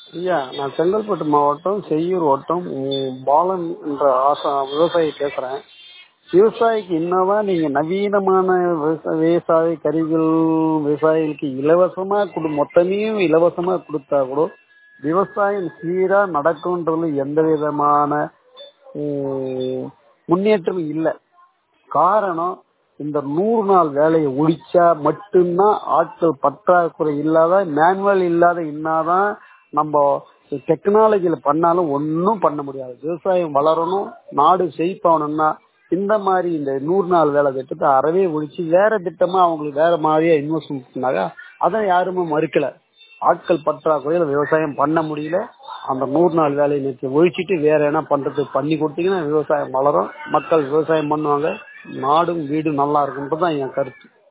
ஐயா நான் செங்கல்பட்டு மாவட்டம் செய்யூர் வட்டம் ம், பாலன் என்ற ஆசா விவசாயி பேசுறேன் விவசாயிக்கு என்னதான் நீங்க நவீனமான விவசா- விவசாய கருவிகள் விவசாயிகளுக்கு இலவசமா கொடு மொத்தமையும் இலவசமா கொடுத்தா கூட விவசாயம் சீரா நடக்கும்ன்றதுல எந்த விதமான ம், முன்னேற்றமும் இல்லை காரணம் இந்த நூறு நாள் வேலையை ஒழிச்சா மட்டும்தான் ஆட்கள் பற்றாக்குறை இல்லாத மேனுவல் இல்லாத இன்னாதான் நம்ம டெக்னாலஜியில பண்ணாலும் ஒன்றும் பண்ண முடியாது விவசாயம் வளரணும் நாடு செழிப்பாகணும்னா இந்த மாதிரி இந்த நூறு நாள் வேலை திட்டத்தை அறவே ஒழிச்சு வேற திட்டமா அவங்களுக்கு வேற மாதிரியா இன்வெஸ்ட்மெண்ட் பண்ணாங்க அதை யாருமே மறுக்கல ஆட்கள் பற்றாக்குறையில விவசாயம் பண்ண முடியல அந்த நூறு நாள் வேலையை நேற்று ஒழிச்சிட்டு வேற என்ன பண்றதுக்கு பண்ணி கொடுத்தீங்கன்னா விவசாயம் வளரும் மக்கள் விவசாயம் பண்ணுவாங்க நாடும் வீடும் நல்லா இருக்குன்றது தான் என் கருத்து